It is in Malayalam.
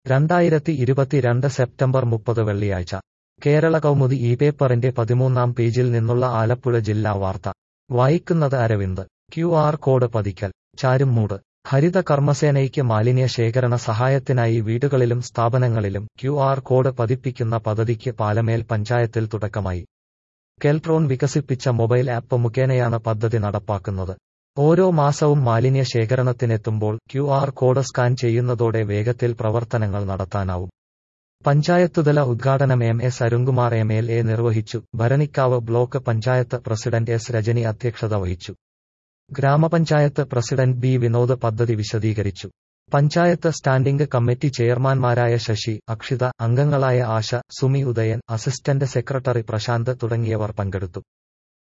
രണ്ടായിരത്തി ഇരുപത്തിരണ്ട് സെപ്റ്റംബർ മുപ്പത് വെള്ളിയാഴ്ച കേരള കൗമുദി ഈ പേപ്പറിന്റെ പതിമൂന്നാം പേജിൽ നിന്നുള്ള ആലപ്പുഴ ജില്ലാ വാർത്ത വായിക്കുന്നത് അരവിന്ദ് ക്യു ആർ കോഡ് പതിക്കൽ ചാരുംമൂട് ഹരിത കർമ്മസേനയ്ക്ക് മാലിന്യ ശേഖരണ സഹായത്തിനായി വീടുകളിലും സ്ഥാപനങ്ങളിലും ക്യു ആർ കോഡ് പതിപ്പിക്കുന്ന പദ്ധതിക്ക് പാലമേൽ പഞ്ചായത്തിൽ തുടക്കമായി കെൽട്രോൺ വികസിപ്പിച്ച മൊബൈൽ ആപ്പ് മുഖേനയാണ് പദ്ധതി നടപ്പാക്കുന്നത് ഓരോ മാസവും മാലിന്യ ശേഖരണത്തിനെത്തുമ്പോൾ ക്യു ആർ കോഡ് സ്കാൻ ചെയ്യുന്നതോടെ വേഗത്തിൽ പ്രവർത്തനങ്ങൾ നടത്താനാവും പഞ്ചായത്തുതല ഉദ്ഘാടനം M S Arunkumar M L A നിർവഹിച്ചു Bharanikkavu block panchayat president S Rajani അധ്യക്ഷത വഹിച്ചു ഗ്രാമപഞ്ചായത്ത് പ്രസിഡന്റ് ബി വിനോദ് പദ്ധതി വിശദീകരിച്ചു പഞ്ചായത്ത് സ്റ്റാൻഡിംഗ് കമ്മിറ്റി ചെയർമാൻമാരായ ശശി അക്ഷിത അംഗങ്ങളായ ആശ സുമി ഉദയൻ അസിസ്റ്റന്റ് സെക്രട്ടറി പ്രശാന്ത് തുടങ്ങിയവർ പങ്കെടുത്തു